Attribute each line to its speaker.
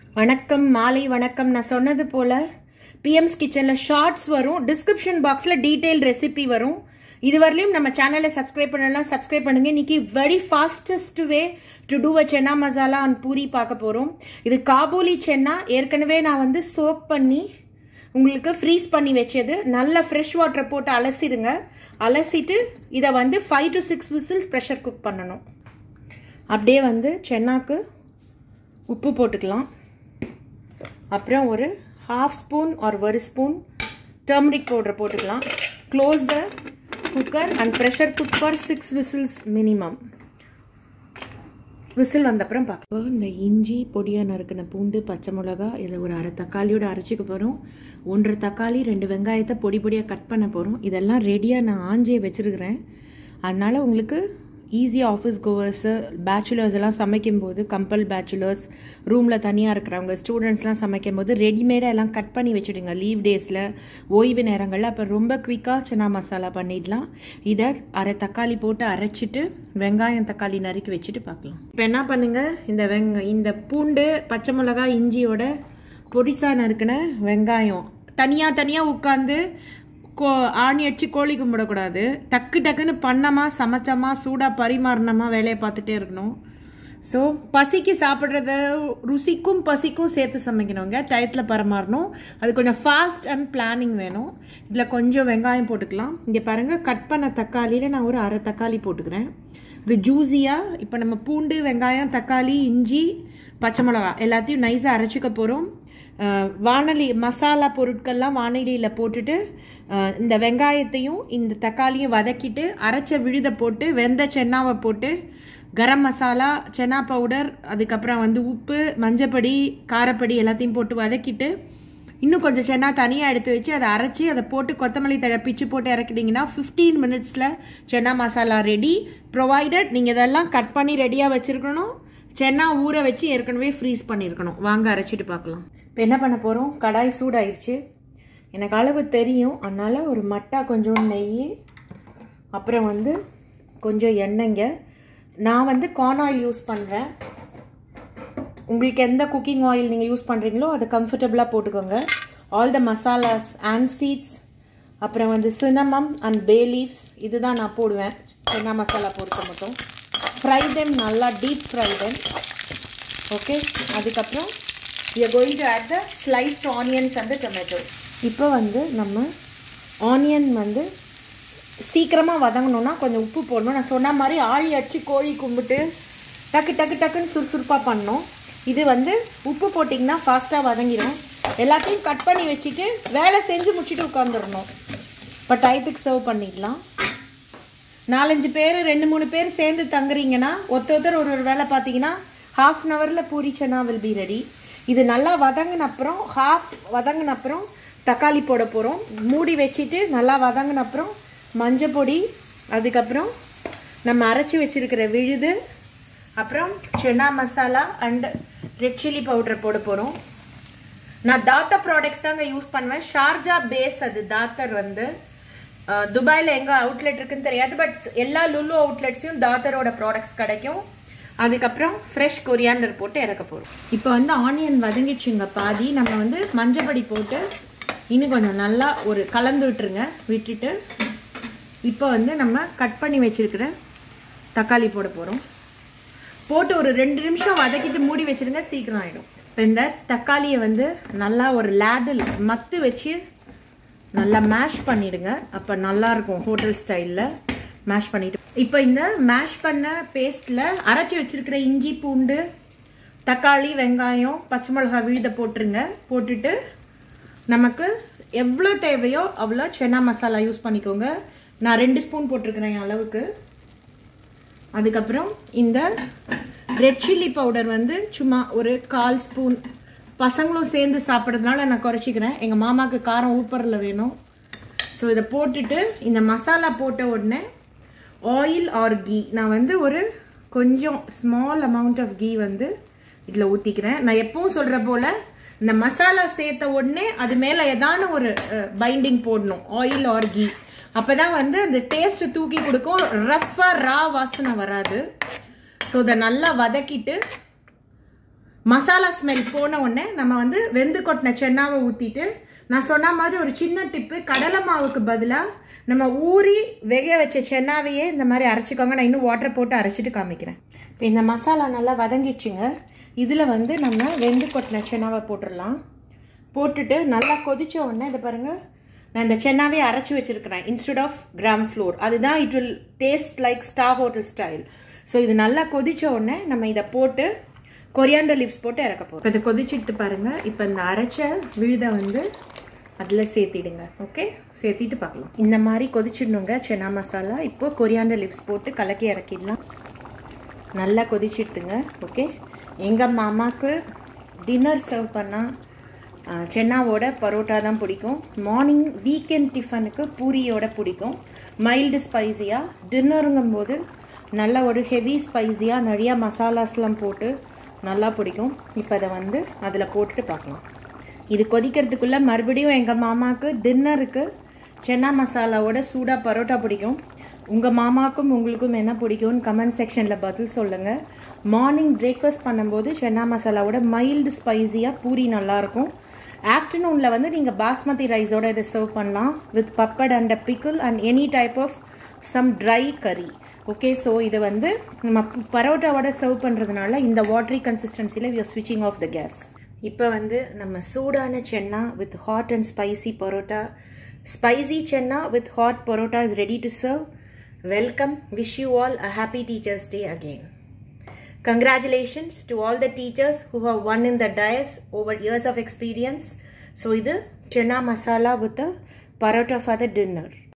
Speaker 1: வணக்கம் மாலை வணக்கம் நான் சொன்னது போல் பிஎம்ஸ் கிச்சனில் ஷார்ட்ஸ் வரும் டிஸ்கிரிப்ஷன் பாக்ஸில் டீட்டெயில் ரெசிபி வரும் இதுவரையிலும் நம்ம சேனலை சப்ஸ்கிரைப் பண்ணலாம் சப்ஸ்கிரைப் பண்ணுங்கள் இன்றைக்கி very fastest way to do a chana masala and puri பார்க்க போகிறோம் இது காபூலி சென்னா ஏற்கனவே நான் வந்து சோக் பண்ணி உங்களுக்கு ஃப்ரீஸ் பண்ணி வச்சது நல்ல ஃப்ரெஷ் வாட்டரை போட்டு அலசிடுங்க அலசிட்டு இதை வந்து five to six whistles pressure cook பண்ணணும் அப்படியே வந்து சென்னாக்கு உப்பு போட்டுக்கலாம் அப்புறம் ஒரு ஹாஃப் ஸ்பூன் ஆர் ஒரு ஸ்பூன் டர்மரிக் பவுடர் போட்டுக்கலாம் close the cooker and pressure cook for six whistles minimum whistle வந்தப்புறம் பார்க்க இந்த இஞ்சி பொடியாக நறுக்கின பூண்டு பச்சை மிளகா இதில் ஒரு அரை தக்காளியோட அரைச்சிக்க போகிறோம் ஒன்றரை தக்காளி ரெண்டு வெங்காயத்தை பொடி பொடியாக கட் பண்ண போகிறோம் இதெல்லாம் ரெடியாக நான் ஆஞ்சியை வச்சுருக்கிறேன் அதனால் உங்களுக்கு ஈஸியாக ஆஃபீஸ் கோவர்ஸு பேச்சுலர்ஸ் எல்லாம் சமைக்கும்போது கம்பல் பேச்சுலர்ஸ் ரூமில் தனியாக இருக்கிறவங்க ஸ்டூடெண்ட்ஸ்லாம் சமைக்கும் போது ரெடிமேடாக எல்லாம் கட் பண்ணி வச்சுடுங்க லீவ் டேஸில் ஓய்வு நேரங்களில் அப்போ ரொம்ப குவிக்காக சனா மசாலா பண்ணிடலாம் இதை அரை தக்காளி போட்டு அரைச்சிட்டு வெங்காயம் தக்காளி நறுக்கி வச்சுட்டு பார்க்கலாம் இப்போ என்ன பண்ணுங்கள் இந்த வெங்க இந்த பூண்டு பச்சை மிளகா இஞ்சியோட பொடிசா நறுக்கின வெங்காயம் தனியாக தனியாக உட்காந்து கோ ஆணி அடிச்சு கோழி கும்பிடக்கூடாது டக்கு டக்குன்னு பண்ணமா சமைச்சமா சூடாக பரிமாறினமா வேலையை பார்த்துட்டே இருக்கணும் ஸோ பசிக்கு சாப்பிட்றத ருசிக்கும் பசிக்கும் சேர்த்து சமைக்கணுங்க டயத்தில் பரிமாறணும் அது கொஞ்சம் ஃபாஸ்ட் அண்ட் பிளானிங் வேணும் இதில் கொஞ்சம் வெங்காயம் போட்டுக்கலாம் இங்கே பாருங்கள் கட் பண்ண தக்காளியில் நான் ஒரு அரை தக்காளி போட்டுக்கிறேன் இது ஜூஸியாக இப்போ நம்ம பூண்டு வெங்காயம் தக்காளி இஞ்சி பச்சை மிளகா எல்லாத்தையும் நைஸாக அரைச்சிக்க போகிறோம் வானலி மசாலா பொருட்கள்லாம் வானலியில் போட்டுட்டு இந்த வெங்காயத்தையும் இந்த தக்காளியும் வதக்கிட்டு அரைச்ச விழுதை போட்டு வெந்த சென்னாவை போட்டு கரம் மசாலா சென்னா பவுடர் அதுக்கப்புறம் வந்து உப்பு மஞ்சப்பொடி காரப்பொடி எல்லாத்தையும் போட்டு வதக்கிட்டு இன்னும் கொஞ்சம் சென்னா தனியாக எடுத்து வச்சு அதை அரைச்சி அதை போட்டு கொத்தமல்லி தழை பிச்சு போட்டு இறக்கிட்டிங்கன்னா ஃபிஃப்டீன் மினிட்ஸில் சென்னா மசாலா ரெடி ப்ரொவைடட் நீங்கள் இதெல்லாம் கட் பண்ணி ரெடியாக வச்சுருக்கணும் சென்னா ஊற வச்சு ஏற்கனவே ஃப்ரீஸ் பண்ணியிருக்கணும் வாங்க அரைச்சிட்டு பார்க்கலாம் இப்போ என்ன பண்ண போகிறோம் கடாய் சூடாயிருச்சு எனக்கு அளவு தெரியும் அதனால் ஒரு மட்டா கொஞ்சம் நெய் அப்புறம் வந்து கொஞ்சம் எண்ணெய்ங்க நான் வந்து கார்ன் ஆயில் யூஸ் பண்ணுறேன் உங்களுக்கு எந்த குக்கிங் ஆயில் நீங்கள் யூஸ் பண்ணுறீங்களோ அதை கம்ஃபர்டபுளாக போட்டுக்கோங்க all the masalas and seeds அப்புறம் வந்து சினமம் அண்ட் பே லீவ்ஸ் இதுதான் நான் போடுவேன் சென்னா மசாலா பொறுத்த மட்டும் ஃப்ரை தெம் நல்லா டீப் ஃப்ரை தெம் ஓகே அதுக்கப்புறம் we are going to add the sliced onions and tomatoes இப்போ வந்து நம்ம ஆனியன் வந்து சீக்கிரமாக வதங்கணுன்னா கொஞ்சம் உப்பு போடணும் நான் சொன்ன மாதிரி ஆழி அடிச்சு கோழி கும்பிட்டு டக்கு டக்கு டக்குன்னு சுறுசுறுப்பாக பண்ணணும் இது வந்து உப்பு போட்டிங்கன்னா ஃபாஸ்ட்டாக வதங்கிடும் எல்லாத்தையும் கட் பண்ணி வச்சுட்டு வேலை செஞ்சு முடிச்சுட்டு உட்காந்துடணும் இப்போ டயத்துக்கு சர்வ் பண்ணிக்கலாம் நாலஞ்சு பேர் ரெண்டு மூணு பேர் சேர்ந்து தங்குறீங்கன்னா ஒருத்த ஒருத்தர் ஒரு ஒரு வேலை பார்த்தீங்கன்னா ஹாஃப் அன் ஹவரில் puri chana will be ready இது நல்லா வதங்கின அப்புறம் ஹாஃப் வதங்கின அப்புறம் தக்காளி போட போகிறோம் மூடி வச்சுட்டு நல்லா வதங்கின அப்புறம் மஞ்சள் பொடி அதுக்கப்புறம் நம்ம அரைச்சி வச்சுருக்கிற விழுது அப்புறம் chana masala and red chilli powder போட போகிறோம் நான் தாத்தர் ப்ராடக்ட்ஸ் தாங்க யூஸ் பண்ணுவேன் ஷார்ஜா பேஸ் அது தாத்தர் வந்து துபாயில் எங்கே அவுட்லெட் இருக்குன்னு தெரியாது பட் எல்லா லுல்லு அவுட்லெட்ஸையும் தாத்தரோட ப்ராடக்ட்ஸ் கிடைக்கும் அதுக்கப்புறம் ஃப்ரெஷ் கொரியாண்டர் போட்டு இறக்க போகிறோம் இப்போ வந்து ஆனியன் வதங்கிடுச்சுங்க பாதி நம்ம வந்து மஞ்சப்பொடி போட்டு இன்னும் கொஞ்சம் நல்லா ஒரு கலந்து விட்டுருங்க விட்டுட்டு இப்போ வந்து நம்ம கட் பண்ணி வச்சுருக்கிற தக்காளி போட போகிறோம் போட்டு ஒரு ரெண்டு நிமிஷம் வதக்கிட்டு மூடி வச்சுருங்க சீக்கிரம் ஆகிடும் இப்போ இந்த தக்காளியை வந்து நல்லா ஒரு லேடில் மத்து வச்சு நல்லா மேஷ் பண்ணிடுங்க அப்போ நல்லாயிருக்கும் ஹோட்டல் ஸ்டைலில் மேஷ் பண்ணிட்டு இப்போ இந்த மேஷ் பண்ண பேஸ்ட்டில் அரைச்சி வச்சுருக்கிற இஞ்சி பூண்டு தக்காளி வெங்காயம் பச்சை மிளகா விழுத போட்டுருங்க போட்டுட்டு நமக்கு எவ்வளோ தேவையோ அவ்வளோ சென்னா மசாலா யூஸ் பண்ணிக்கோங்க நான் ரெண்டு ஸ்பூன் போட்டிருக்கிறேன் என் அளவுக்கு அதுக்கப்புறம் இந்த ரெட் சில்லி பவுடர் வந்து சும்மா ஒரு கால் ஸ்பூன் பசங்களும் சேர்ந்து சாப்பிட்றதுனால நான் குறைச்சிக்கிறேன் எங்கள் மாமாவுக்கு காரம் ஊப்பரில் வேணும் ஸோ இதை போட்டுட்டு இந்த மசாலா போட்ட உடனே ஆயில் ஆர் கீ நான் வந்து ஒரு கொஞ்சம் ஸ்மால் அமௌண்ட் ஆஃப் கீ வந்து இதில் ஊற்றிக்கிறேன் நான் எப்பவும் சொல்கிற போல் இந்த மசாலா சேர்த்த உடனே அது மேலே ஏதான ஒரு பைண்டிங் போடணும் ஆயில் ஆர் கீ அப்போ தான் வந்து அந்த டேஸ்ட் தூக்கி கொடுக்கும் ரஃப்பாக ரா வாசனை வராது ஸோ இதை நல்லா வதக்கிட்டு மசாலா ஸ்மெல் போன உடனே நம்ம வந்து வெந்து கொட்டின சென்னாவை ஊற்றிட்டு நான் சொன்ன மாதிரி ஒரு சின்ன டிப்பு கடலை மாவுக்கு பதிலாக நம்ம ஊறி வேக வச்ச சென்னாவையே இந்த மாதிரி அரைச்சிக்கோங்க நான் இன்னும் வாட்டர் போட்டு அரைச்சிட்டு காமிக்கிறேன் இப்போ இந்த மசாலா நல்லா வதங்கிடுச்சுங்க இதில் வந்து நம்ம வெந்து கொட்டின சென்னாவை போட்டுடலாம் போட்டுட்டு நல்லா கொதிச்ச உடனே இதை பாருங்கள் நான் இந்த சென்னாவே அரைச்சி வச்சுருக்கிறேன் இன்ஸ்டெட் ஆஃப் கிராம் ஃப்ளோர் அதுதான் it will taste like star hotel style so இது நல்லா கொதிச்ச உடனே நம்ம இதை போட்டு கொரியாண்டர் லீவ்ஸ் போட்டு இறக்க போகிறோம் இப்போ இதை கொதிச்சுட்டு பாருங்கள் இப்போ இந்த அரைச்ச விழுதை வந்து அதில் சேர்த்திடுங்க ஓகே சேர்த்திட்டு பார்க்கலாம் இந்த மாதிரி கொதிச்சிடணுங்க சென்னா மசாலா இப்போ கொரியாண்டர் லீவ்ஸ் போட்டு கலக்கி இறக்கிடலாம் நல்லா கொதிச்சிடுதுங்க ஓகே எங்கள் மாமாவுக்கு டின்னர் சர்வ் பண்ணால் சென்னாவோட பரோட்டா தான் பிடிக்கும் மார்னிங் வீக்கெண்ட் டிஃபனுக்கு பூரியோட பிடிக்கும் மைல்டு ஸ்பைஸியாக டின்னருங்கும் போது நல்ல ஒரு ஹெவி ஸ்பைஸியாக நிறையா மசாலாஸ்லாம் போட்டு நல்லா பிடிக்கும் இப்போ அதை வந்து அதில் போட்டுட்டு பார்க்கலாம் இது கொதிக்கிறதுக்குள்ளே மறுபடியும் எங்கள் மாமாவுக்கு டின்னருக்கு சென்னா மசாலாவோட சூடாக பரோட்டா பிடிக்கும் உங்கள் மாமாவுக்கும் உங்களுக்கும் என்ன பிடிக்கும்னு கமெண்ட் செக்ஷனில் பதில் சொல்லுங்கள் மார்னிங் பிரேக்ஃபாஸ்ட் பண்ணும்போது சென்னா மசாலாவோட மைல்டு ஸ்பைஸியாக பூரி நல்லாயிருக்கும் ஆஃப்டர்நூனில் வந்து நீங்கள் பாஸ்மதி ரைஸோட இதை சர்வ் பண்ணலாம் with papad and pickle and any type of some dry curry okay so இது வந்து நம்ம பரோட்டாவோட சர்வ் பண்ணுறதுனால இந்த வாட்டரி கன்சிஸ்டன்சியில் வி ஆர் ஸ்விட்சிங் ஆஃப் த கேஸ் இப்போ வந்து நம்ம சூடான chana with hot and spicy parotta spicy chana with hot parotta is ready to serve welcome wish you all a happy teachers day again Congratulations to all the teachers who have won in the dais over years of experience. So, இது chana masala with a parotta for the dinner.